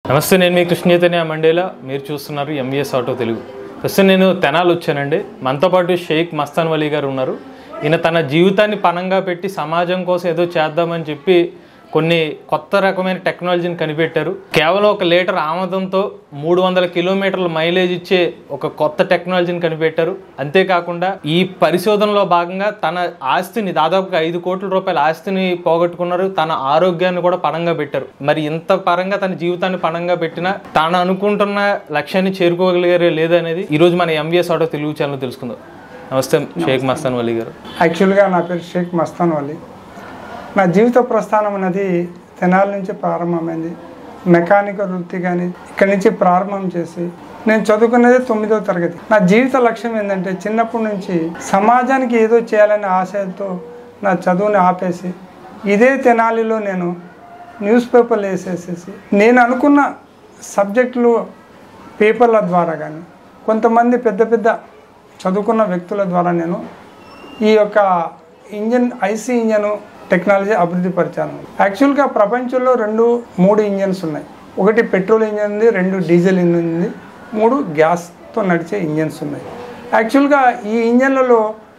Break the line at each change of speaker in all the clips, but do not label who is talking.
నమస్తే నేను మీ కృష్ణ చైతన్య మండేలా మీరు చూస్తున్నారు ఎంవిఎస్ ఆటో తెలుగు ప్రస్తుతం నేను తెనాలి వచ్చానండి మనతో పాటు షేక్ మస్తాన్ వలీ గారు ఉన్నారు ఈయన తన జీవితాన్ని పణంగా పెట్టి సమాజం కోసం ఏదో చేద్దామని చెప్పి కొన్ని కొత్త రకమైన టెక్నాలజీని కనిపెట్టారు కేవలం ఒక లీటర్ ఆమదంతో మూడు వందల కిలోమీటర్ల మైలేజ్ ఇచ్చే ఒక కొత్త టెక్నాలజీని కనిపెట్టారు అంతేకాకుండా ఈ పరిశోధనలో భాగంగా తన ఆస్తిని దాదాపుగా ఐదు కోట్ల రూపాయల ఆస్తిని పోగొట్టుకున్నారు తన ఆరోగ్యాన్ని కూడా పణంగా పెట్టారు మరి ఇంత పరంగా తన జీవితాన్ని పణంగా పెట్టినా తాను అనుకుంటున్న లక్ష్యాన్ని చేరుకోగలిగారే లేదనేది ఈ రోజు మన ఎంవిఎస్ ఆటో తెలుగు ఛానల్ తెలుసుకుందాం నమస్తే షేక్ మస్తాన్ వలీ గారు
యాక్చువల్గా నా పేరు షేక్ మస్తాన్ వలి నా జీవిత ప్రస్థానం అనేది తెనాలి నుంచి ప్రారంభమైంది మెకానికల్ వృత్తి కానీ ఇక్కడి నుంచి ప్రారంభం చేసి నేను చదువుకున్నది తొమ్మిదో తరగతి నా జీవిత లక్ష్యం ఏంటంటే చిన్నప్పటి నుంచి సమాజానికి ఏదో చేయాలనే ఆశయంతో నా చదువుని ఆపేసి ఇదే తెనాలిలో నేను న్యూస్ పేపర్లు వేసేసేసి నేను అనుకున్న సబ్జెక్టులు పేపర్ల ద్వారా కానీ కొంతమంది పెద్ద పెద్ద చదువుకున్న వ్యక్తుల ద్వారా నేను ఈ యొక్క ఇంజన్ ఐసీ ఇంజన్ టెక్నాలజీ అభివృద్ధి పరిచాను యాక్చువల్గా ప్రపంచంలో రెండు మూడు ఇంజన్స్ ఉన్నాయి ఒకటి పెట్రోల్ ఇంజన్ ఉంది రెండు డీజిల్ ఇంజన్ ఉంది మూడు గ్యాస్తో నడిచే ఇంజన్స్ ఉన్నాయి యాక్చువల్గా ఈ ఇంజన్లలో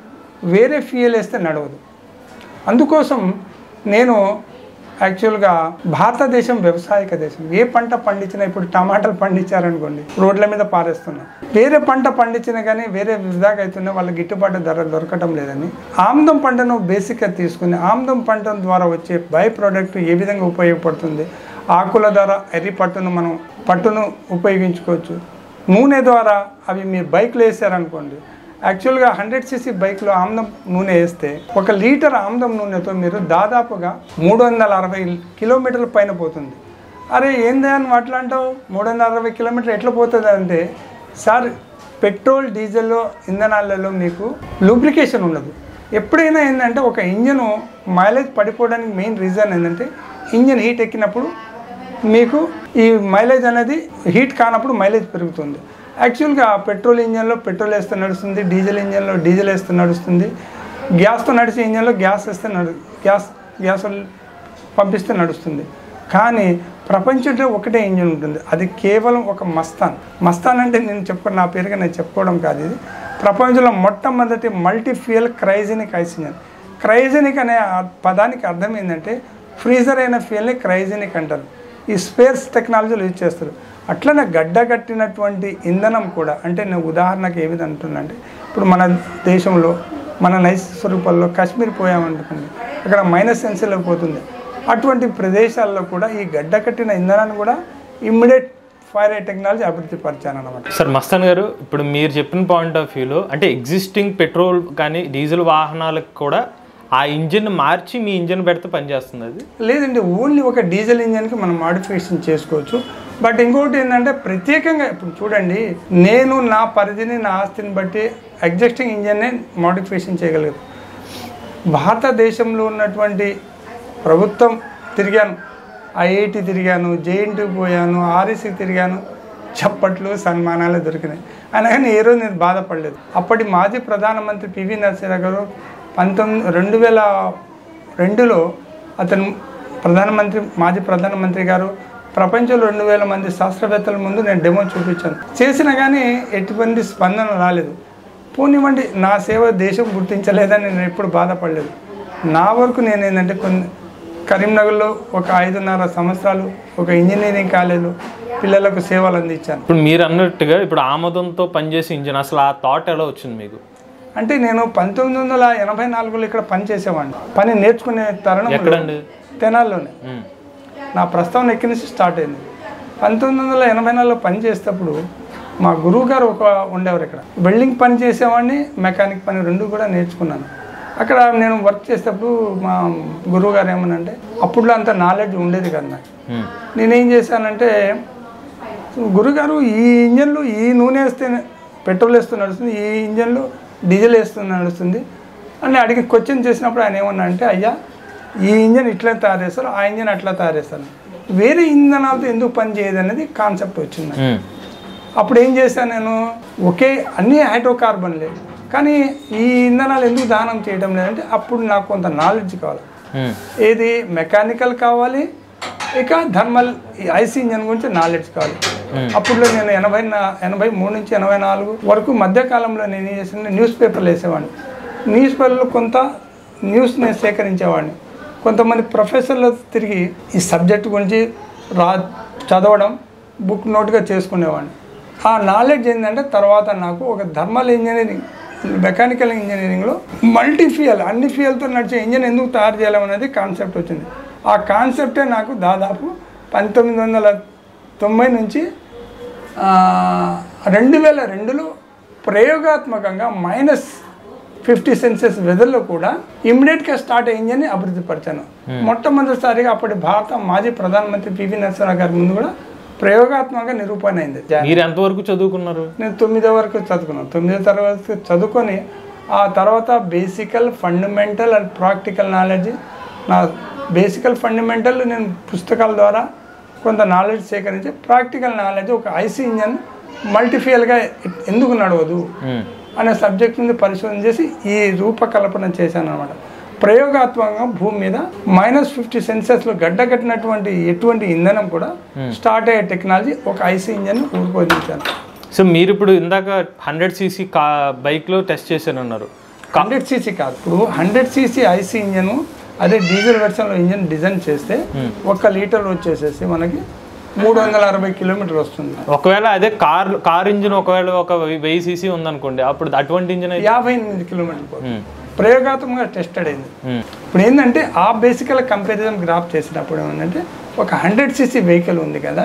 వేరే ఫ్యూయల్ వేస్తే నడవదు అందుకోసం నేను యాక్చువల్గా భారతదేశం వ్యవసాయక దేశం ఏ పంట పండించినా ఇప్పుడు టమాటాలు పండించారనుకోండి రోడ్ల మీద పారేస్తున్నాం వేరే పంట పండించినా కానీ వేరే వృధాగా అవుతున్నా వాళ్ళకి గిట్టుబాటు ధర దొరకటం లేదని ఆమ్దం పంటను బేసిక్గా తీసుకుని ఆమ్దం పంట ద్వారా వచ్చే బై ప్రోడక్ట్ ఏ విధంగా ఉపయోగపడుతుంది ఆకుల ద్వారా ఎర్రి పట్టును మనం పట్టును ఉపయోగించుకోవచ్చు నూనె ద్వారా అవి మీరు బైక్లో వేసారనుకోండి యాక్చువల్గా హండ్రెడ్ సీసీ బైక్లో ఆమ్దం నూనె వేస్తే ఒక లీటర్ ఆమ్దం నూనెతో మీరు దాదాపుగా మూడు వందల అరవై కిలోమీటర్ల పైన పోతుంది అరే ఏందే అని మాట్లాంటావు మూడు వందల అరవై కిలోమీటర్ ఎట్లా పోతుంది అంటే సార్ పెట్రోల్ డీజిల్లో ఇంధనాలలో మీకు లూబ్రికేషన్ ఉండదు ఎప్పుడైనా ఏంటంటే ఒక ఇంజను మైలేజ్ పడిపోవడానికి మెయిన్ రీజన్ ఏంటంటే ఇంజన్ హీట్ ఎక్కినప్పుడు మీకు ఈ మైలేజ్ అనేది హీట్ కానప్పుడు మైలేజ్ పెరుగుతుంది యాక్చువల్గా పెట్రోల్ ఇంజన్లో పెట్రోల్ వేస్తే నడుస్తుంది డీజిల్ ఇంజన్లో డీజిల్ వేస్తే నడుస్తుంది గ్యాస్తో నడిచే ఇంజన్లో గ్యాస్ వేస్తే నడు గ్యాస్ గ్యాస్ పంపిస్తే నడుస్తుంది కానీ ప్రపంచంలో ఒకటే ఇంజన్ ఉంటుంది అది కేవలం ఒక మస్తాన్ మస్తాన్ అంటే నేను చెప్పుకో నా పేరుగా నేను చెప్పుకోవడం కాదు ఇది ప్రపంచంలో మొట్టమొదటి multi fuel cryogenic ICE engine cryogenic అనే ఆ పదానికి అర్థం ఏంటంటే ఫ్రీజర్ అయిన ఫ్యూయల్ని క్రైజెనిక్ అంటారు ఈ స్పేస్ టెక్నాలజీలు యూజ్ చేస్తారు అట్లనే గడ్డ కట్టినటువంటి ఇంధనం కూడా అంటే నేను ఉదాహరణకు ఏ విధంగా అంటున్నానంటే ఇప్పుడు మన దేశంలో మన నైస్ స్వరూపాల్లో కాశ్మీర్ పోయామనుకోండి అక్కడ మైనస్ సెన్సీలో పోతుంది అటువంటి ప్రదేశాల్లో కూడా ఈ గడ్డ కట్టిన ఇంధనాన్ని కూడా ఇమ్మీడియట్ ఫైర్ టెక్నాలజీ అభివృద్ధి పరిచాను అనమాట
సార్ మస్తాన్ గారు ఇప్పుడు మీరు చెప్పిన పాయింట్ ఆఫ్ వ్యూలో అంటే ఎగ్జిస్టింగ్ పెట్రోల్ కానీ డీజిల్ వాహనాలకు కూడా ఆ ఇంజిన్ మార్చి మీ ఇంజిన్ పెడితే పనిచేస్తుంది అది
లేదండి ఓన్లీ ఒక డీజిల్ ఇంజన్కి మనం మాడిఫికేషన్ చేసుకోవచ్చు బట్ ఇంకోటి ఏంటంటే ప్రత్యేకంగా ఇప్పుడు చూడండి నేను నా పరిధిని నా ఆస్తిని బట్టి ఎగ్జిస్టింగ్ ఇంజన్నే మాడిఫికేషన్ చేయగలిగాను భారతదేశంలో ఉన్నటువంటి ప్రభుత్వం తిరిగాను ఐఐటి తిరిగాను జేఎన్టీ పోయాను ఆర్ఎస్సి తిరిగాను చప్పట్లు సన్మానాలు దొరికినాయి అయినా కానీ ఏ రోజు నేను బాధపడలేదు అప్పటి మాజీ ప్రధానమంత్రి పివి నరసింహరావు గారు పంతొమ్మిది రెండు వేల రెండులో అతను ప్రధానమంత్రి మాజీ ప్రధానమంత్రి గారు ప్రపంచంలో రెండు వేల మంది శాస్త్రవేత్తల ముందు నేను డెమో చూపించాను చేసినా కానీ ఎటువంటి స్పందన రాలేదు పోనివ్వండి నా సేవ దేశం గుర్తించలేదని నేను ఎప్పుడు బాధపడలేదు నా వరకు నేను ఏంటంటే కొన్ని కరీంనగర్లో ఒక ఐదున్నర సంవత్సరాలు ఒక ఇంజనీరింగ్ కాలేజీలో పిల్లలకు సేవలు అందించాను
ఇప్పుడు మీరు అన్నట్టుగా ఇప్పుడు ఆమదంతో పనిచేసే ఇంజిన్ అసలు ఆ థాట్ ఎలా వచ్చింది మీకు
అంటే నేను పంతొమ్మిది వందల ఎనభై నాలుగులో ఇక్కడ పని చేసేవాడిని పని నేర్చుకునే తరుణం
ఎక్కడండి
తెనాల్లోనే
ఉమ్.
నా ప్రస్తావన ఎక్కడి నుంచి స్టార్ట్ అయింది పంతొమ్మిది వందల ఎనభై నాలుగులో పని చేసేటప్పుడు మా గురువు గారు ఒక ఉండేవారు ఇక్కడ వెల్డింగ్ పని చేసేవాడిని మెకానిక్ పని రెండు కూడా నేర్చుకున్నాను అక్కడ నేను వర్క్ చేసేటప్పుడు మా గురువు గారు ఏమనంటే అప్పుడులో అంత నాలెడ్జ్ ఉండేది కదా నాకు
ఉమ్.
నేనేం చేశానంటే గురుగారు ఈ ఇంజన్లో ఈ నూనె వేస్తే పెట్రోల్ వేస్తూ నడుస్తుంది ఈ ఇంజన్లో డీజిల్ వేస్తూ నడుస్తుంది అని అడిగి క్వశ్చన్ చేసినప్పుడు ఆయన ఏమన్నా అంటే అయ్యా ఈ ఇంజన్ ఇట్లా తయారు చేస్తారు ఆ ఇంజన్ అట్లా తయారు చేస్తారు వేరే ఇంధనాలతో ఎందుకు పని చేయదు అనేది కాన్సెప్ట్ వచ్చింది
ఉమ్.
అప్పుడు ఏం చేశాను నేను ఒకే అన్ని హైడ్రోకార్బన్లే కానీ ఈ ఇంధనాలు ఎందుకు దానం చేయడం లేదంటే అప్పుడు నాకు కొంత నాలెడ్జ్ కావాలి
ఉమ్.
ఏది మెకానికల్ కావాలి ఇక థర్మల్ ఐసీ ఇంజన్ గురించి నాలెడ్జ్ కావాలి అప్పుడులో నేను ఎనభై నా- ఎనభై మూడు నుంచి ఎనభై నాలుగు వరకు మధ్యకాలంలో నేను ఏం చేసిన న్యూస్ పేపర్లు వేసేవాడిని న్యూస్ పేపర్లో కొంత న్యూస్ నేను సేకరించేవాడిని కొంతమంది ప్రొఫెసర్లు తిరిగి ఈ సబ్జెక్ట్ గురించి రా చదవడం బుక్ నోట్గా చేసుకునేవాడిని ఆ నాలెడ్జ్ ఏంటంటే తర్వాత నాకు ఒక థర్మల్ ఇంజనీరింగ్ మెకానికల్ ఇంజనీరింగ్లో మల్టీ ఫ్యూయల్ అన్ని ఫ్యూయల్తో నడిచే ఇంజన్ ఎందుకు తయారు చేయాలనేది కాన్సెప్ట్ వచ్చింది ఆ కాన్సెప్టే నాకు దాదాపు పంతొమ్మిది వందల తొంభై నుంచి ఆ, రెండు వేల రెండులో ప్రయోగాత్మకంగా మైనస్ ఫిఫ్టీ సెన్సెస్ వెదర్లో కూడా ఇమ్మీడియట్గా స్టార్ట్ అయ్యే ఇంజన్ని అభివృద్ధి పరిచాను మొట్టమొదటిసారిగా అప్పటి భారత మాజీ ప్రధానమంత్రి పివి నరసింహరావు గారి ముందు కూడా ప్రయోగాత్మకంగా నిరూపణ అయింది
మీరు ఎంతవరకు చదువుకున్నారు
నేను తొమ్మిదో వరకు చదువుకున్నాను తొమ్మిదో తరగతి చదువుకొని ఆ తర్వాత బేసికల్ ఫండమెంటల్ అండ్ ప్రాక్టికల్ నాలెడ్జ్ నా బేసికల్ ఫండమెంటల్ నేను పుస్తకాల ద్వారా కొంత నాలెడ్జ్ సేకరించి ప్రాక్టికల్ నాలెడ్జ్ ఒక ఐసీ ఇంజన్ మల్టీఫియల్గా ఎందుకు నడవదు
ఉమ్,
అనే సబ్జెక్ట్ మీద పరిశోధన చేసి ఈ రూపకల్పన చేశాను అనమాట ప్రయోగాత్మకంగా భూమి మీద మైనస్ ఫిఫ్టీ సెన్సెస్లో గడ్డకట్టినటువంటి ఎటువంటి ఇంధనం కూడా స్టార్ట్ అయ్యే టెక్నాలజీ ఒక ఐసీ ఇంజన్ రూపొందించాను
సో మీరు ఇప్పుడు ఇందాక హండ్రెడ్ సీసీ కా బైక్లో టెస్ట్ చేశానన్నారు
హండ్రెడ్ సీసీ కాదు ఇప్పుడు హండ్రెడ్ సీసీ ఐసీ ఇంజన్ అదే డీజిల్ వెర్షన్లో ఇంజన్ డిజైన్ చేస్తే ఒక్క లీటర్ వచ్చేసేసి మనకి మూడు వందల అరవై కిలోమీటర్ వస్తుంది
ఒకవేళ అదే కార్ కార్ ఇంజిన్ ఒకవేళ ఒక వెయ్యి సీసీ ఉందనుకోండి అప్పుడు అటువంటి ఇంజిన్ అయితే
యాభై ఎనిమిది కిలోమీటర్లు పోతుంది.
ఉమ్,
ప్రయోగాత్మకంగా టెస్టెడ్ అయింది
ఉమ్,
ఇప్పుడు ఏంటంటే ఆ బేసికల్ కంపారిజన్ గ్రాఫ్ చేసినప్పుడు ఏమంటే ఒక హండ్రెడ్ సీసీ వెహికల్ ఉంది కదా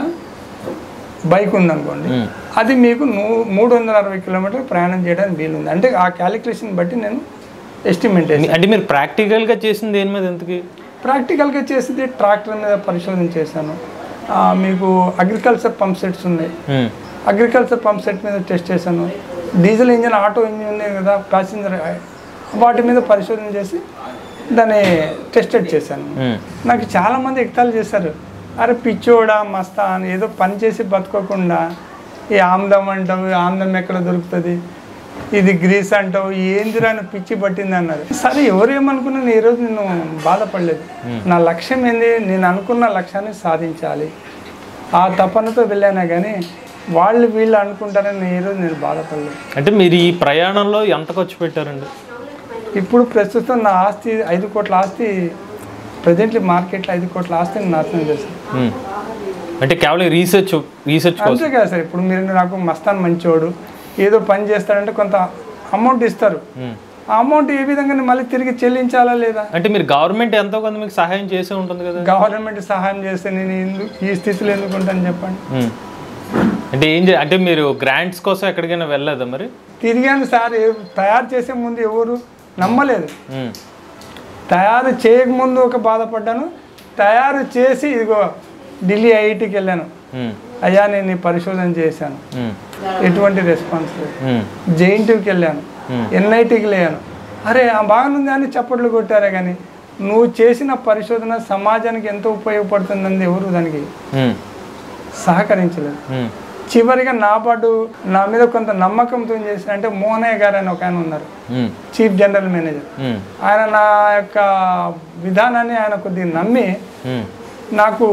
బైక్ ఉందనుకోండి
ఉమ్.
అది మీకు నూ మూడు వందల అరవై కిలోమీటర్లు ప్రయాణం చేయడానికి వీలుంది అంటే ఆ క్యాలిక్యులేషన్ బట్టి నేను ఎస్టిమేట్ చేశాను
అంటే మీరు ప్రాక్టికల్గా చేసింది దేని మీద ఎందుకు
ప్రాక్టికల్గా చేసింది ట్రాక్టర్ మీద పరిశోధన చేశాను ఆ, మీకు అగ్రికల్చర్ పంప్ సెట్స్ ఉన్నాయి
ఉమ్,
అగ్రికల్చర్ పంప్ సెట్ మీద టెస్ట్ చేశాను డీజిల్ ఇంజిన్ ఆటో ఇంజిన్ ఉన్నాయి కదా ప్యాసింజర్ వాటి మీద పరిశోధన చేసి దాన్ని టెస్టెడ్ చేశాను
ఉమ్,
నాకు చాలామంది ఎక్తాలు చేశారు అరే పిచ్చోడా మస్తా అని ఏదో పని చేసి బతకకుండా ఈ ఆమ్దం అంటావు ఈ ఆమ్దం ఎక్కడ దొరుకుతుంది ఇది గ్రీస్ అంటావు ఏందిరా అని పిచ్చి పట్టింది అన్నారు సరే ఎవరేమనుకున్నా నేను ఈరోజు నేను బాధపడలేదు నా లక్ష్యం ఏంది నేను అనుకున్న లక్ష్యాన్ని సాధించాలి ఆ తపనతో వెళ్ళానా కానీ వాళ్ళు వీళ్ళు అనుకుంటారని నేను ఈరోజు నేను బాధపడలేదు
అంటే మీరు ఈ ప్రయాణంలో ఎంత ఖర్చు పెట్టారండి
ఇప్పుడు ప్రస్తుతం నా ఆస్తి ఐదు కోట్ల ఆస్తి ప్రజెంట్లీ మార్కెట్లో ఐదు కోట్ల ఆస్తిని నాశనం చేశాను
ఉమ్. అంటే కేవలం రీసెర్చ్ రీసెర్చ్ కోసం
అంతే కదా సార్ ఇప్పుడు మీరు నాకు మస్తాన్ మంచోడు ఏదో పని చేస్తాడంటే కొంత అమౌంట్ ఇస్తారు
ఉమ్.
ఆ అమౌంట్ ఏ విధంగా మళ్ళీ తిరిగి చెల్లించాలా లేదా
అంటే మీరు గవర్నమెంట్ ఎంతో కొంత మీకు సహాయం చేసే ఉంటుంది కదా
గవర్నమెంట్ సహాయం చేస్తే నేను ఎందుకు ఈ స్థితిలో ఎందుకు ఉంటాను చెప్పండి
ఉమ్. అంటే ఏం చే అంటే మీరు గ్రాంట్స్ కోసం ఎక్కడికైనా వెళ్ళలేదా మరి
తిరిగాను సార్ ఏ- తయారు చేసే ముందు ఎవరు నమ్మలేదు
ఉమ్.
తయారు చేయకముందు ఒక బాధపడ్డాను తయారు చేసి ఇదిగో ఢిల్లీ ఐఐటికి వెళ్ళాను
ఉమ్.
అయ్యా నేను ఈ పరిశోధన చేశాను
ఉమ్.
ఎటువంటి రెస్పాన్స్ లేదు
ఉమ్.
జేఎన్టీకి వెళ్ళాను
Hmm.
ఎన్ఐటికి లేను అరే ఆ బాగానుంది అని చప్పట్లు కొట్టారే కానీ నువ్వు చేసిన పరిశోధన సమాజానికి ఎంతో ఉపయోగపడుతుందని ఎవరు దానికి
ఉమ్.
సహకరించలేదు
ఉమ్.
చివరిగా నా పాటు నా మీద కొంత నమ్మకంతో చేసిన అంటే మోహనయ్య గారు అని ఒక ఆయన ఉన్నారు
um.
Chief general manager
um.
ఆయన నా యొక్క విధానాన్ని ఆయన కొద్దిగా నమ్మి
ఉమ్.
నాకు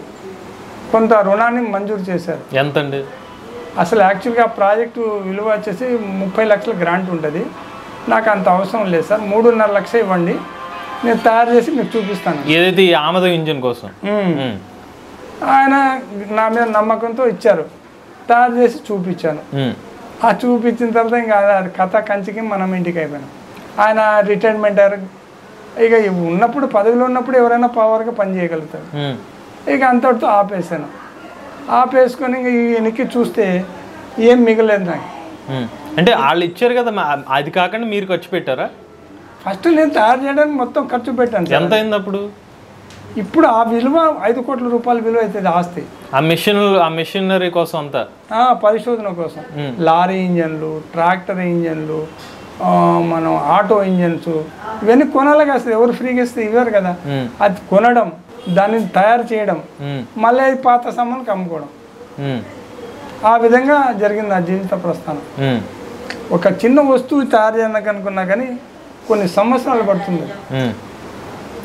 కొంత రుణాన్ని మంజూరు చేశారు
ఎంతండి
అసలు యాక్చువల్గా ప్రాజెక్టు విలువ వచ్చేసి ముప్పై లక్షల గ్రాంట్ ఉంటుంది నాకు అంత అవసరం లేదు సార్ మూడున్నర లక్ష ఇవ్వండి నేను తయారు చేసి మీకు చూపిస్తాను
ఏదైతే ఈ ఆమద ఇంజిన్ కోసం
మ్మ్.
ఉమ్.
ఆయన నా మీద నమ్మకంతో ఇచ్చారు తయారు చేసి చూపించాను
ఉమ్.
ఆ చూపించిన తర్వాత ఇంకా అది కథ కంచికి మనం ఇంటికి అయిపోయినాం ఆయన రిటైర్మెంట్ అయ్యారు ఇక ఇవి ఉన్నప్పుడు పదవిలో ఉన్నప్పుడు ఎవరైనా పవర్గా పని చేయగలుగుతారు
ఉమ్.
ఇక అంతటితో ఆపేసాను ఆపేసుకొని ఇంక ఈ వెనక్కి చూస్తే ఏం మిగలేదు నాకు
ఉమ్. అంటే వాళ్ళు ఇచ్చారు కదా మా- అది కాకుండా మీరు ఖర్చు పెట్టారా
ఫస్ట్ నేను తయారు చేయడానికి మొత్తం ఖర్చు పెట్టాను సార్.
ఎంత అయింది అప్పుడు
ఇప్పుడు ఆ విలువ ఐదు కోట్ల రూపాయల విలువ అవుతుంది ఆస్తి
ఆ మిషన్ ఆ మిషనరీ కోసం అంతా
ఆ, పరిశోధన కోసం
మ్మ్.
లారీ ఇంజన్లు ట్రాక్టర్ ఇంజన్లు ఆ, మనం ఆటో ఇంజన్స్ ఇవన్నీ కొనాలి కదా అసలు ఎవరు ఫ్రీగా ఇస్తే ఇవ్వరు కదా
ఉమ్.
అది కొనడం దాన్ని తయారు చేయడం
ఉమ్.
మళ్ళీ అది పాత సామాన్కి అమ్ముకోవడం
ఉమ్.
ఆ విధంగా జరిగింది నా జీవిత ప్రస్థానం
ఉమ్.
ఒక చిన్న వస్తువు తయారు చేయడానికి అనుకున్నా కానీ కొన్ని సంవత్సరాలు పడుతుంది
ఉమ్.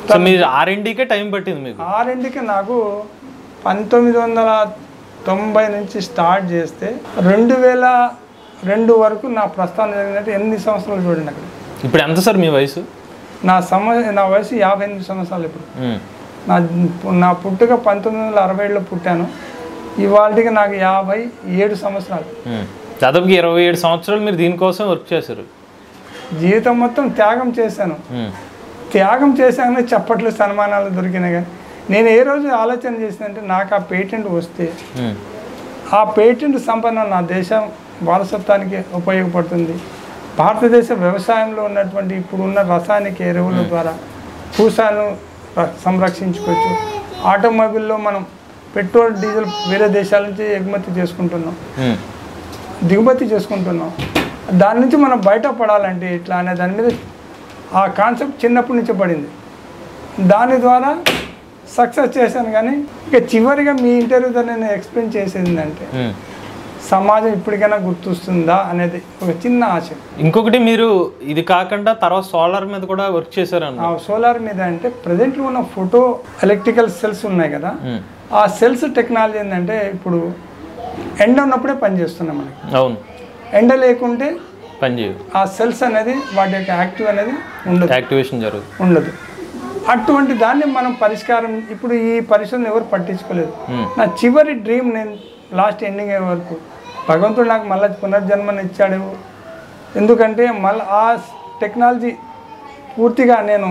సో మీరు ఆర్ఎండికే టైం పట్టింది మీకు
ఆరింటికి నాకు పంతొమ్మిది వందల తొంభై నుంచి స్టార్ట్ చేస్తే రెండు వేల రెండు వరకు నా ప్రస్థానం జరిగినట్టు ఎనిమిది సంవత్సరాలు చూడండి అక్కడ
ఇప్పుడు ఎంత సార్ మీ వయసు
నా సమ నా వయసు యాభై ఎనిమిది సంవత్సరాలు ఇప్పుడు
ఉమ్.
నా నా పుట్టుక పంతొమ్మిది వందల అరవై ఏడులో పుట్టాను ఇవాళకి నాకు యాభై ఏడు సంవత్సరాలు
ఉమ్. దాదాపుకి ఇరవై ఏడు సంవత్సరాలు మీరు దీనికోసం వర్క్ చేశారు
జీవితం మొత్తం త్యాగం చేశాను
ఉమ్.
త్యాగం చేశాకనే చప్పట్లు సన్మానాలు దొరికినాయి కానీ నేను ఏ రోజు ఆలోచన చేసినంటే నాకు ఆ పేటెంట్ వస్తే
ఉమ్.
ఆ పేటెంట్ సంపన్న నా దేశం వారసత్వానికి ఉపయోగపడుతుంది భారతదేశ వ్యవసాయంలో ఉన్నటువంటి ఇప్పుడున్న రసాయనిక ఎరువుల ద్వారా భూసాలను ర- సంరక్షించుకోవచ్చు ఆటోమొబైల్లో మనం పెట్రోల్ డీజిల్ వేరే దేశాల నుంచి ఎగుమతి చేసుకుంటున్నాం
ఉమ్.
దిగుమతి చేసుకుంటున్నాం దాని నుంచి మనం బయటపడాలంటే ఇట్లా అనే దాని మీద ఆ కాన్సెప్ట్ చిన్నప్పటి నుంచి పడింది దాని ద్వారా సక్సెస్ చేశాను కానీ ఇక చివరిగా మీ ఇంటర్వ్యూతో నేను ఎక్స్ప్లెయిన్ చేసేది ఏంటంటే
ఉమ్.
సమాజం ఇప్పటికైనా గుర్తొస్తుందా అనేది ఒక చిన్న ఆశ
ఇంకొకటి మీరు ఇది కాకుండా తర్వాత సోలార్ మీద కూడా వర్క్ చేశారన్న
ఆ సోలార్ మీద అంటే ప్రజెంట్లో ఉన్న ఫోటో ఎలక్ట్రికల్ సెల్స్ ఉన్నాయి కదా
ఉమ్.
ఆ సెల్స్ టెక్నాలజీ ఏంటంటే ఇప్పుడు ఎండ ఉన్నప్పుడే పనిచేస్తున్నాం మనకి
అవును
ఎండ లేకుంటే
పని చేయు
ఆ సెల్స్ అనేది వాటి యొక్క యాక్టివ్ అనేది ఉండదు
యాక్టివేషన్ జరుగుతుంది
ఉండదు అటువంటి దాన్ని మనం పరిష్కారం ఇప్పుడు ఈ పరిశ్రమను ఎవరు పట్టించుకోలేదు
ఉమ్.
నా చివరి డ్రీమ్ నేను లాస్ట్ ఎండింగ్ అయ్యే వరకు భగవంతుడు నాకు మళ్ళీ పునర్జన్మని ఇచ్చాడు ఎందుకంటే మళ్ళీ ఆ టెక్నాలజీ పూర్తిగా నేను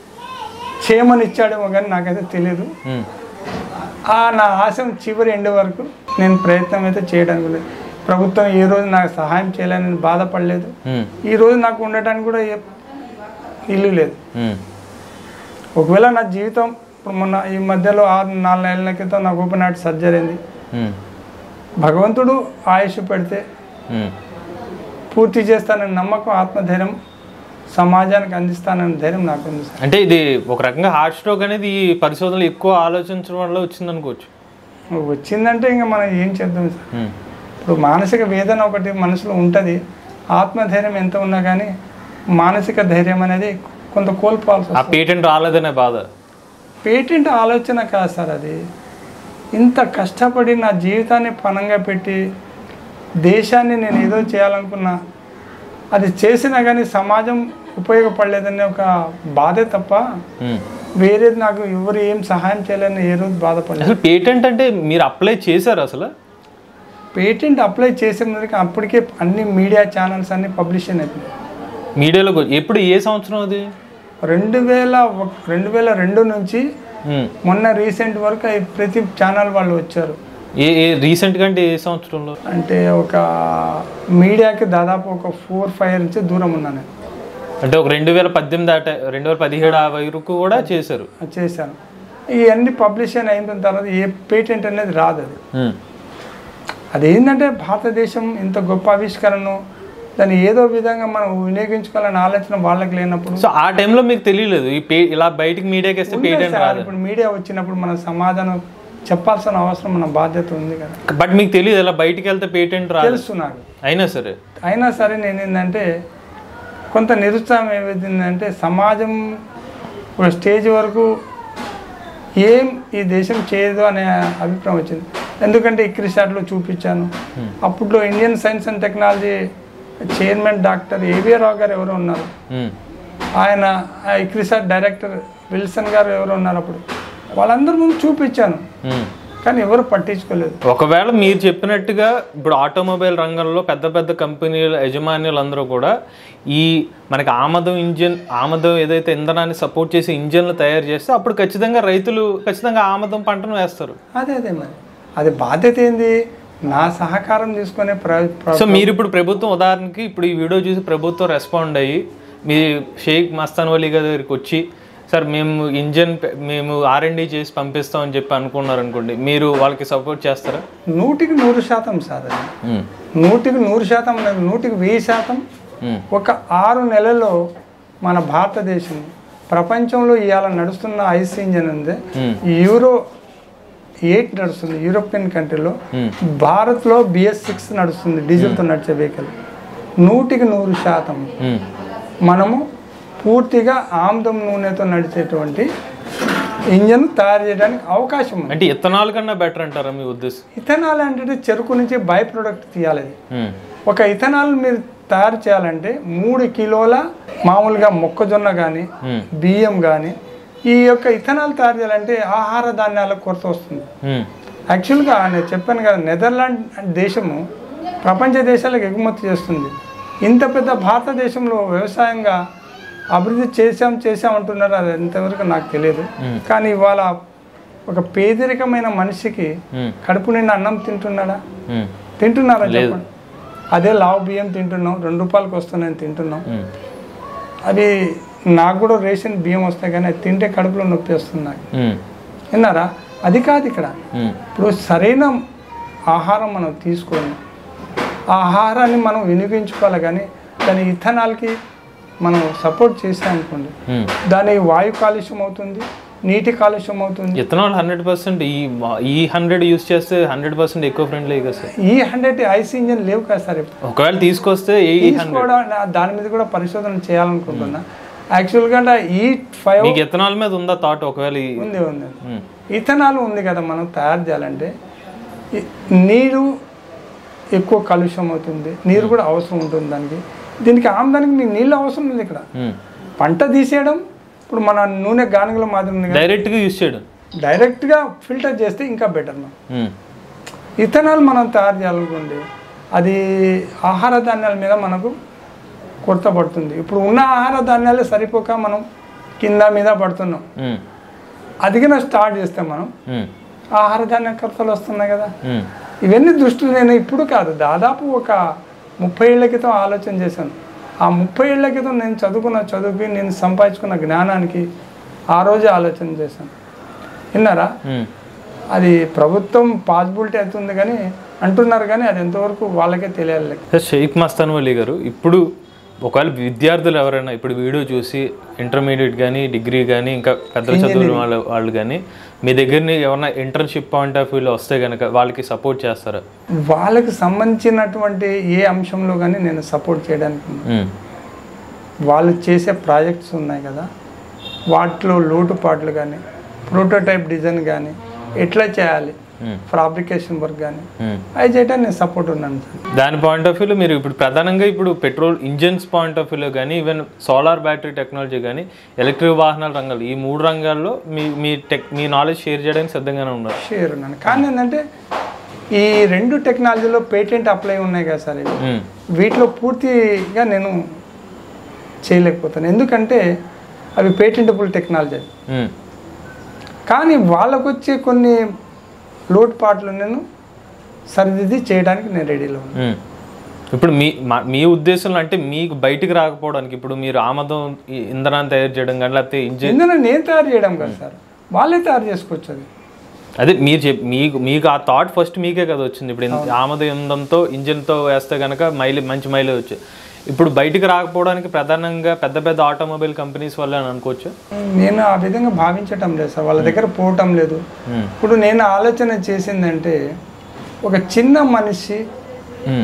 చేయమని ఇచ్చాడేమో కానీ నాకైతే తెలియదు
ఉమ్.
ఆ నా ఆశ చివరి ఎండ్ వరకు నేను ప్రయత్నం అయితే చేయడానికి లేదు ప్రభుత్వం ఏ రోజు నాకు సహాయం చేయాలని నేను బాధపడలేదు
ఉమ్.
ఈ రోజు నాకు ఉండటానికి కూడా ఏ ఇల్లు లేదు
ఉమ్.
ఒకవేళ నా జీవితం ఇప్పుడు మొన్న ఈ మధ్యలో ఆరు నాలుగు నెలల క్రితం నాకు ఓపెన్ హార్ట్ సర్జరీ అయింది
ఉమ్.
భగవంతుడు ఆయుష్ పెడితే
ఉమ్.
పూర్తి చేస్తానని నమ్మకం ఆత్మధైర్యం సమాజానికి అందిస్తానని ధైర్యం నాకు ఉంది సార్
అంటే ఇది ఒక రకంగా హార్ట్ స్ట్రోక్ అనేది ఈ పరిశోధనలు ఎక్కువ ఆలోచించడం వల్ల వచ్చింది అనుకోవచ్చు
వచ్చిందంటే ఇంకా మనం ఏం చేద్దాం సార్
ఉమ్.
ఇప్పుడు మానసిక వేదన ఒకటి మనసులో ఉంటుంది ఆత్మధైర్యం ఎంత ఉన్నా కానీ మానసిక ధైర్యం అనేది కొంత కోల్పోవాల్సి
ఆ
వస్తుంది
పేటెంట్ రాలేదనే బాధ
పేటెంట్ ఆలోచన కాదు సార్ అది ఇంత కష్టపడి నా జీవితాన్ని పణంగా పెట్టి దేశాన్ని నేను ఏదో చేయాలనుకున్నా అది చేసినా కానీ సమాజం ఉపయోగపడలేదనే ఒక బాధే తప్ప
ఉమ్.
వేరేది నాకు ఎవరు ఏం సహాయం చేయలేని ఏ రోజు బాధపడలేదు
అసలు పేటెంట్ అంటే మీరు అప్లై చేశారు అసలు
పేటెంట్ అప్లై చేసే ముందుకి అప్పటికే అన్ని మీడియా ఛానల్స్ అన్ని పబ్లిషన్ అయిపోయింది
మీడియాలో కొ- ఎప్పుడు ఏ సంవత్సరం అది
రెండు వేల ఒక- రెండు వేల రెండు నుంచి
ఉమ్.
మొన్న రీసెంట్ వరకు అవి ప్రతి ఛానల్ వాళ్ళు వచ్చారు
ఏ ఏ రీసెంట్గా అంటే ఏ సంవత్సరంలో
అంటే ఒక మీడియాకి దాదాపు ఒక ఫోర్ ఫైవ్ నుంచి దూరం ఉన్నాను నేను.
అంటే ఒక రెండు వేల పద్దెనిమిది దాట రెండు వేల పదిహేడు ఆ వరకు కూడా చేశారు
అది చేశాను ఇవన్నీ పబ్లిషన్ అయిన తర్వాత ఏ పేటెంట్ అనేది రాదు అది
ఉమ్.
అది ఏంటంటే భారతదేశం ఇంత గొప్ప ఆవిష్కరణను దాన్ని ఏదో విధంగా మనం వినియోగించుకోవాలనే ఆలోచన వాళ్ళకి లేనప్పుడు
సో ఆ టైంలో మీకు తెలియలేదు ఈ పే ఇలా బయటికి మీడియాకి వేస్తే
ఉంది
పేటెంట్
సార్,
రాదు
ఇప్పుడు మీడియా వచ్చినప్పుడు మన సమాధానం చెప్పాల్సిన అవసరం మన బాధ్యత ఉంది కదా
బట్ మీకు తెలియదు ఇలా బయటికి వెళ్తే పేటెంట్ రాదు
తెలుసు నాకు
అయినా సరే
అయినా సరే నేను ఏంటంటే కొంత నిరుత్సాహం ఏమైందంటే సమాజం ఒక స్టేజ్ వరకు ఏం ఈ దేశం చేయదు అనే అభిప్రాయం వచ్చింది ఎందుకంటే ఇక్రిసాట్లో చూపించాను అప్పట్లో Indian science and technology chairman doctor AVR Rao గారు ఎవరో ఉన్నారు
ఉమ్.
ఆయన ఆ ఇక్రిసాట్ డైరెక్టర్ విల్సన్ గారు ఎవరో ఉన్నారు అప్పుడు వాళ్ళందరి ముందు చూపించాను
ఉమ్.
కానీ ఎవరు పట్టించుకోలేదు
ఒకవేళ మీరు చెప్పినట్టుగా ఇప్పుడు ఆటోమొబైల్ రంగంలో పెద్ద పెద్ద కంపెనీల యజమానులందరూ కూడా ఈ మనకి ఆమదం ఇంజిన్ ఆమదం ఏదైతే ఇంధనాన్ని సపోర్ట్ చేసి ఇంజిన్లు తయారు చేస్తే అప్పుడు ఖచ్చితంగా రైతులు ఖచ్చితంగా ఆమదం పంటను వేస్తారు
అదే అదే మరి అది బాధ్యత ఏంది నా సహకారం తీసుకునే ప్ర ప్ర-
సో మీరు ఇప్పుడు ప్రభుత్వం ఉదాహరణకి ఇప్పుడు ఈ వీడియో చూసి ప్రభుత్వం రెస్పాండ్ అయ్యి మీ షేక్ మస్తాన్ వలీ గారి దగ్గరికి వచ్చి సార్ మేము ఇంజన్ పె- మేము ఆర్ఎండి చేసి పంపిస్తాం అని చెప్పి అనుకున్నారు అనుకోండి మీరు వాళ్ళకి సపోర్ట్ చేస్తారా
నూటికి నూరు శాతం సార్ అది
ఉమ్,
నూటికి నూరు శాతం లేదు నూటికి వెయ్యి శాతం
ఉమ్,
ఒక ఆరు నెలల్లో మన భారతదేశం ప్రపంచంలో ఇవాళ నడుస్తున్న ఐస్ ఇంజన్ ఉంది
ఉమ్,
యూరో ఎయిట్ నడుస్తుంది యూరోపియన్ కంట్రీలో
ఉమ్.
భారత్లో బిఎస్ సిక్స్ నడుస్తుంది డీజిల్తో నడిచే వెహికల్ నూటికి నూరు శాతం
ఉమ్,
మనము పూర్తిగా ఆమ్దం నూనెతో నడిచేటువంటి ఇంజన్ తయారు చేయడానికి అవకాశం ఉంది
అంటే ఇథనాల్ కన్నా బెటర్ అంటారా మీ ఉద్దేశం
ఇథనాల్ అంటే చెరుకు నుంచి బై ప్రొడక్ట్ తీయాలి అది
ఉమ్,
ఒక ఇథనాల్ మీరు తయారు చేయాలంటే మూడు కిలోల మామూలుగా మొక్కజొన్న కానీ
ఉమ్,
బియ్యం కానీ ఈ యొక్క ఇథనాల్ తయారు చేయాలంటే ఆహార ధాన్యాల కొరత వస్తుంది
ఉమ్,
యాక్చువల్గా నేను చెప్పాను కదా నెదర్లాండ్ దేశము ప్రపంచ దేశాలకు ఎగుమతి చేస్తుంది ఇంత పెద్ద భారతదేశంలో వ్యవసాయంగా అభివృద్ధి చేశాం చేశాం అంటున్నారు అది ఎంతవరకు నాకు తెలియదు కానీ ఇవాళ ఒక పేదరికమైన మనిషికి
ఉమ్,
కడుపు నిండా అన్నం తింటున్నాడా
ఉమ్,
తింటున్నారా చెప్పండి అదే లావు బియ్యం తింటున్నాం రెండు రూపాయలకి వస్తున్నాయని తింటున్నాం
ఉమ్,
అవి నాకు కూడా రేషన్ బియ్యం వస్తాయి కానీ అది తింటే కడుపులో నొప్పి వస్తుంది నాకు
ఉమ్,
విన్నారా అది కాదు ఇక్కడ
ఉమ్,
ఇప్పుడు సరైన ఆహారం మనం తీసుకొని ఆ ఆహారాన్ని మనం వినియోగించుకోవాలి కానీ దాని ఇథనాల్కి మనం సపోర్ట్ చేసామనుకోండి
ఉమ్.
దాని వాయు కాలుష్యం అవుతుంది నీటి కాలుష్యం అవుతుంది
ఇథనాల్ హండ్రెడ్ పర్సెంట్ ఈ ఈ హండ్రెడ్ యూస్ చేస్తే హండ్రెడ్ పర్సెంట్ ఎక్కువ ఫ్రెండ్లీ కదా సార్
ఈ హండ్రెడ్ ఐసీ ఇంజన్ లేవు కదా సార్ ఇప్పుడు
ఒకవేళ తీసుకొస్తే ఈ హండ్రెడ్
తీసుకోవడం నా- దాని మీద కూడా పరిశోధన చేయాలనుకుంటున్నా యాక్చువల్గా ఈ ఫైవ్
మీకు ఇథనాల్ మీద ఉందా థాట్ ఒకవేళ ఈ-
ఉంది ఉంది
ఉమ్,
ఇథనాల్ ఉంది కదా మనం తయారు చేయాలంటే ఈ- నీరు ఎక్కువ కలుషం అవుతుంది నీరు కూడా అవసరం ఉంటుంది దానికి దీనికి ఆమదానికి మీకు నీళ్ళు అవసరం లేదు ఇక్కడ
ఉమ్.
పంట తీసేయడం ఇప్పుడు మన నూనె గానుగల మాదిరి ఉంది కదా
డైరెక్ట్గా యూస్ చేయడం
డైరెక్ట్గా ఫిల్టర్ చేస్తే ఇంకా బెటర్
ఉమ్,
ఇథనాల్ మనం తయారు చేయాలనుకోండి అది ఆహార ధాన్యాల మీద మనకు కొరత పడుతుంది ఇప్పుడు ఉన్న ఆహార ధాన్యాలే సరిపోక మనం కింద మీద పడుతున్నాం
ఉమ్,
అదిగిన స్టార్ట్ చేస్తే మనం
ఉమ్,
ఆహార ధాన్య కొరతలు వస్తున్నాయి కదా
ఉమ్,
ఇవన్నీ దృష్టిలో నేను ఇప్పుడు కాదు దాదాపు ఒక ముప్పై ఏళ్ల క్రితం ఆలోచన చేశాను ఆ ముప్పై ఏళ్ల క్రితం నేను చదువుకున్న చదువుకి నేను సంపాదించుకున్న జ్ఞానానికి ఆ రోజే ఆలోచన చేశాను విన్నారా
ఉమ్.
అది ప్రభుత్వం పాసిబిలిటీ అవుతుంది కానీ అంటున్నారు కానీ అది ఎంతవరకు వాళ్ళకే తెలియాలి
సార్ షేక్ మస్తాన్ వలీ గారు ఇప్పుడు ఒకవేళ విద్యార్థులు ఎవరైనా ఇప్పుడు వీడియో చూసి ఇంటర్మీడియట్ కానీ డిగ్రీ కానీ ఇంకా పెద్ద చదువుల వాళ్ళ వాళ్ళు కానీ మీ దగ్గరని ఎవరైనా ఇంటర్న్షిప్ పాయింట్ ఆఫ్ వ్యూలో వస్తే కనుక వాళ్ళకి సపోర్ట్ చేస్తారా
వాళ్ళకి సంబంధించినటువంటి ఏ అంశంలో కానీ నేను సపోర్ట్ చేయడానికి ఉన్నాను.
ఉమ్,
వాళ్ళు చేసే ప్రాజెక్ట్స్ ఉన్నాయి కదా వాటిలో లోటుపాట్లు కానీ ప్రోటోటైప్ డిజైన్ కానీ ఎట్లా చేయాలి
ఉమ్,
ఫ్యాబ్రికేషన్ వర్క్ కానీ
ఉమ్.
అవి చేయడానికి నేను సపోర్ట్ ఉన్నాను సార్
దాని పాయింట్ ఆఫ్ వ్యూలో మీరు ఇప్పుడు ప్రధానంగా ఇప్పుడు పెట్రోల్ ఇంజిన్స్ పాయింట్ ఆఫ్ వ్యూలో కానీ ఈవెన్ సోలార్ బ్యాటరీ టెక్నాలజీ కానీ ఎలక్ట్రిక్ వాహనాల రంగాలు ఈ మూడు రంగాల్లో మీ మీ టెక్ మీ నాలెడ్జ్ షేర్ చేయడానికి సిద్ధంగానే ఉన్నారు
షేర్ ఉన్నాను కానీ ఏంటంటే ఈ రెండు టెక్నాలజీలో పేటెంట్ అప్లై ఉన్నాయి కదా సార్ ఇవి
ఉమ్,
వీటిలో పూర్తిగా నేను చేయలేకపోతాను ఎందుకంటే అవి పేటెంటబుల్ టెక్నాలజీ
ఉమ్,
కానీ వాళ్ళకు వచ్చే కొన్ని లోటుపాట్లు నేను సరిదిద్ది చేయడానికి నేను రెడీలో ఉన్నాను
ఉమ్. ఇప్పుడు మీ మా- మీ ఉద్దేశంలో అంటే మీకు బయటికి రాకపోవడానికి ఇప్పుడు మీరు ఆమదం ఈ ఇంధనాన్ని తయారు చేయడం కానీ లేకపోతే ఇంజిన్
ఇంధనం నేను తయారు చేయడం కదా సార్ వాళ్ళే తయారు చేసుకోవచ్చు అది
అదే మీరు చెప్ మీకు మీకు ఆ థాట్ ఫస్ట్ మీకే కదా వచ్చింది ఇప్పుడు ఇంత- ఆమద ఇంధంతో ఇంజిన్తో వేస్తే కనుక మైలే మంచి మైలేజ్ వచ్చి ఇప్పుడు బయటికి రాకపోవడానికి ప్రధానంగా పెద్ద పెద్ద ఆటోమొబైల్ కంపెనీస్ వల్ల అని అనుకోవచ్చు
నేను ఆ విధంగా భావించటం లేదు సార్ వాళ్ళ దగ్గర పోవటం లేదు
ఉమ్,
ఇప్పుడు నేను ఆలోచన చేసిందంటే ఒక చిన్న మనిషి
ఉమ్,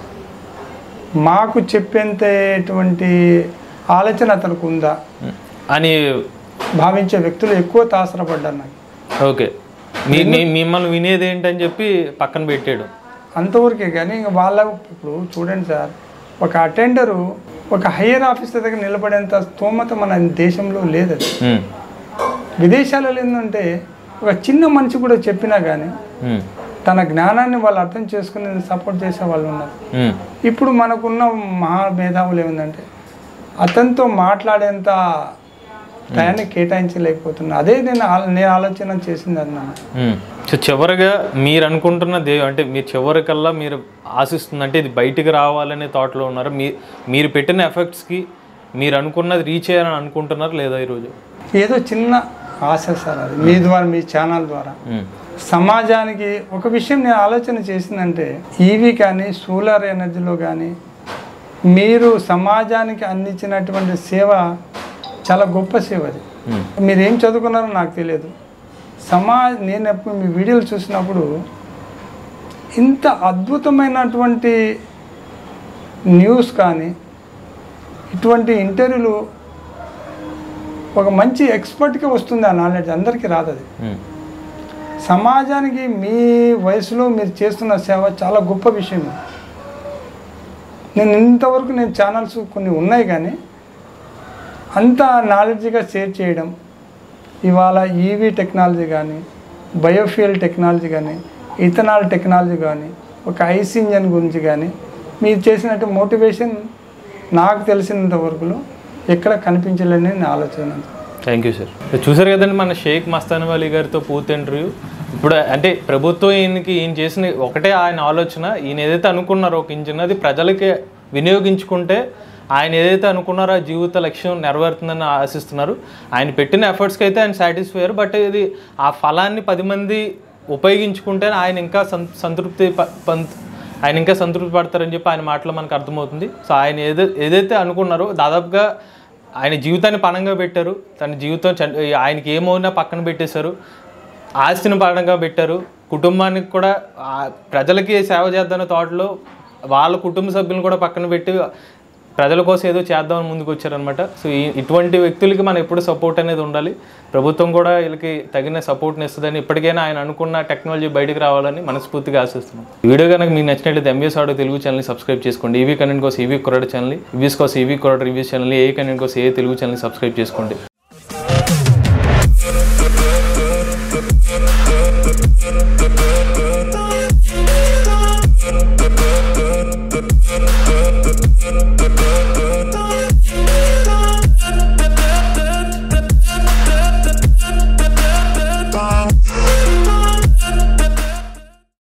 మాకు చెప్పేంతటువంటి ఆలోచన అతనికి ఉందా
ఉమ్. అని
భావించే వ్యక్తులు ఎక్కువ తాసరపడ్డారు నాకు
ఓకే మీ మీ- మిమ్మల్ని వినేది ఏంటని చెప్పి పక్కన పెట్టాడు
అంతవరకే కానీ ఇంక వాళ్ళ ఇప్పుడు చూడండి సార్ ఒక అటెండరు ఒక హయ్యర్ ఆఫీసర్ దగ్గర నిలబడేంత స్తోమత మన దేశంలో లేదు అది
ఉమ్,
విదేశాలలో ఏంటంటే ఒక చిన్న మనిషి కూడా చెప్పినా కానీ
ఉమ్,
తన జ్ఞానాన్ని వాళ్ళు అర్థం చేసుకుని సపోర్ట్ చేసే వాళ్ళు ఉన్నారు
ఉమ్,
ఇప్పుడు మనకున్న మహా మేధావులు ఏముందంటే అతనితో మాట్లాడేంత టయాన్ని కేటాయించలేకపోతున్నా అదే నేను ఆలో- నేను ఆలోచన చేసింది అన్నాను
ఉమ్. సో చివరిగా మీరు అనుకుంటున్న దే అంటే మీరు చివరికల్లా మీరు ఆశిస్తుంది అంటే ఇది బయటికి రావాలనే థాట్లో ఉన్నారు మీ మీరు పెట్టిన ఎఫెక్ట్స్కి మీరు అనుకున్నది రీచ్ అయ్యాలని అనుకుంటున్నారు లేదా ఈరోజు
ఏదో చిన్న ఆశ సార్ అది మీ ద్వారా మీ ఛానల్ ద్వారా
ఉమ్,
సమాజానికి ఒక విషయం నేను ఆలోచన చేసిందంటే ఈవీ కానీ సోలార్ ఎనర్జీలో కానీ మీరు సమాజానికి అందించినటువంటి సేవ చాలా గొప్ప సేవ అది
ఉమ్,
మీరు ఏం చదువుకున్నారో నాకు తెలియదు సమా నేను ఎప్పుడు మీ వీడియోలు చూసినప్పుడు ఇంత అద్భుతమైనటువంటి న్యూస్ కానీ ఇటువంటి ఇంటర్వ్యూలు ఒక మంచి ఎక్స్పర్ట్కి వస్తుంది ఆ నాలెడ్జ్ అందరికీ రాదు అది
ఉమ్.
సమాజానికి మీ వయసులో మీరు చేస్తున్న సేవ చాలా గొప్ప విషయం నేను ఇంతవరకు నేను ఛానల్స్ కొన్ని ఉన్నాయి కానీ అంత నాలెడ్జ్గా షేర్ చేయడం ఇవాళ ఈవీ టెక్నాలజీ కానీ బయోఫ్యూయల్ టెక్నాలజీ కానీ ఇథనాల్ టెక్నాలజీ కానీ ఒక ఐస్ ఇంజన్ గురించి కానీ మీరు చేసినట్టు మోటివేషన్ నాకు తెలిసినంత వరకులో ఎక్కడ కనిపించలేని నా ఆలోచన
థ్యాంక్ యూ సార్ చూసారు కదండి మన షేక్ మస్తాన్ అలీ గారితో పూర్తి ఇంటర్వ్యూ ఇప్పుడు అంటే ప్రభుత్వం ఈయనకి ఈయన చేసిన ఒకటే ఆయన ఆలోచన ఈయన ఏదైతే అనుకున్నారో ఒక ఇంజిన్ అది ప్రజలకి వినియోగించుకుంటే ఆయన ఏదైతే అనుకున్నారో ఆ జీవిత లక్ష్యం నెరవేరుతుందని ఆశిస్తున్నారు ఆయన పెట్టిన ఎఫర్ట్స్కి అయితే ఆయన సాటిస్ఫై అయ్యారు బట్ ఇది ఆ ఫలాన్ని పది మంది ఉపయోగించుకుంటే ఆయన ఇంకా సం- సంతృప్తి ప- పంత్ ఆయన ఇంకా సంతృప్తి పడతారని చెప్పి ఆయన మాటలో మనకు అర్థమవుతుంది సో ఆయన ఏదో ఏదైతే అనుకున్నారో దాదాపుగా ఆయన జీవితాన్ని పణంగా పెట్టారు తన జీవితం చన్- ఆయనకి ఏమవునా పక్కన పెట్టేశారు ఆస్తిని పణంగా పెట్టారు కుటుంబానికి కూడా ఆ ప్రజలకి సేవ చేద్దాన తోటలో వాళ్ళ కుటుంబ సభ్యులను కూడా పక్కన పెట్టి ప్రజల కోసం ఏదో చేద్దామని ముందుకు వచ్చారనమాట సో ఈ ఇటువంటి వ్యక్తులకి మనం ఎప్పుడు సపోర్ట్ అనేది ఉండాలి ప్రభుత్వం కూడా వీళ్ళకి తగిన సపోర్ట్ని ఇస్తుందని ఇప్పటికైనా ఆయన అనుకున్న టెక్నాలజీ బయటకు రావాలని మనస్ఫూర్తిగా ఆశిస్తున్నాం ఈ వీడియో కనుక మీకు నచ్చినట్లయితే ఎంబీఎస్ ఆడియో తెలుగు ఛానల్ని సబ్స్క్రైబ్ చేసుకోండి ఈవీ కంటెంట్ కోసం ఈవీ కొరడ ఛానల్ ఈవీస్ కోసం ఈవీ కొరడ రివ్యూస్ ఛానల్ ఏ కంటెంట్ కోసం ఏ తెలుగు ఛానల్ని సబ్స్క్రైబ్ చేసుకోండి
Thank you.